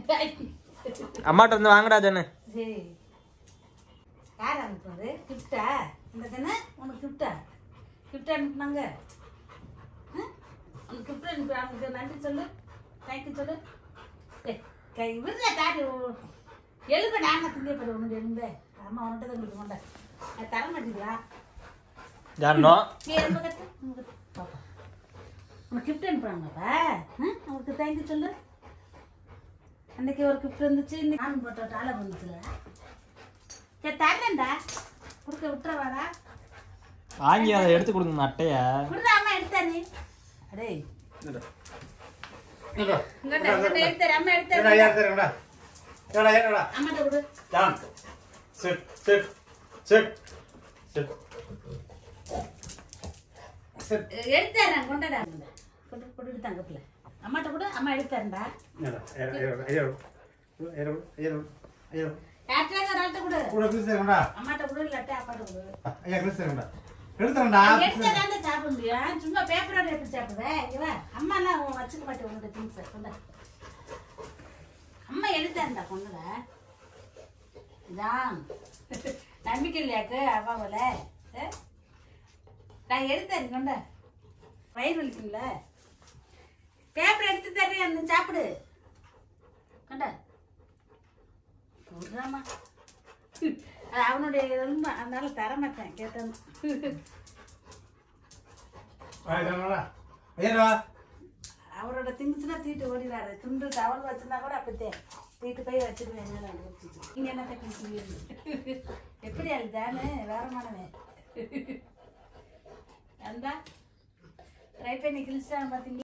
அம்மாட்ட வந்து வாங்கடா ஜன்னு சரி யார் அனுப்புனது கிஃப்டா இந்த தானே உனக்கு கிஃப்டா கிஃப்ட் அனுப்புனாங்க ஆ? உனக்கு கிஃப்ட் அனுப்பி அவனுக்கு நன்றி சொல்லு தேங்க்யூ சொல்லு ஏய், கை விருந்தா காட்டு எலும்பு நாம திங்க போய் உனக்கு எலும்பு அம்மா உன்கிட்ட தான் கொடுக்க மாட்டேன் அது தர மாட்டீங்களா ஜானோ நீ எலும்பு கட்டு எலும்பு கட்டு பாப்பா உனக்கு கிஃப்ட் அனுப்புறாங்கப்பா அவனுக்கு தேங்க்யூ சொல்லு அன்னைக்கு ஒரு கிஃப்ட் இருந்துச்சு இன்னைக்கு நானும் போட்ட டாலர் வந்துச்சுல சரி தரேன்டா கொடுக்க விட்டுறவாடா வாங்கி அதை எடுத்து கொடுங்க அட்டைய விடுறா அம்மா எடுத்தாரு அடே இங்கடா இங்கடா எடுத்தாரு அம்மா எடுத்தாரு அம்மாட்ட கொடு எடுத்தாரு நான் கொண்டாடா கொண்டு கொண்டு எடுத்தாங்க பிள்ளை அம்மாட்ட கொடு அம்மா எடுத்தாருண்டா யார்கிட்ட ராட்ட கொடு அம்மாட்ட கொடு இல்லாட்டி அப்பாட்ட கொடு எடுத்தாதாண்ட சாப்பிட முடியும் சும்மா பேப்பரோட எப்படி சாப்பிடுவேன் இவ அம்மாலாம் உன் வச்சுக்க மாட்டேன் உன்னோட திங்ஸ் கொண்டா அம்மா எடுத்தாருண்டா கொண்டுல இதான் நம்பிக்கை இல்லையாக்கு அப்பாவில் நான் எடுத்தேன் கொண்ட வயிறு வலிக்கும்ல பேப்பர் எடுத்து தரேன் அந்த சாப்பிடு கொண்டா விட்றாமா அது அவனுடைய எலும்பு அதனால தர மாட்டேன் கேட்டேன் அவரோட திங்ஸ்னா தீட்டு ஓடிடாரு துண்டு டவல் வச்சிருந்தா கூட அப்படித்தே தீட்டு போய் வச்சிருவேன் நீங்க என்ன தட்டி எப்படி அது தானே வேறமானவன் அந்த ட்ரை பண்ணி கிழிச்சிட்டான் பார்த்தீங்களா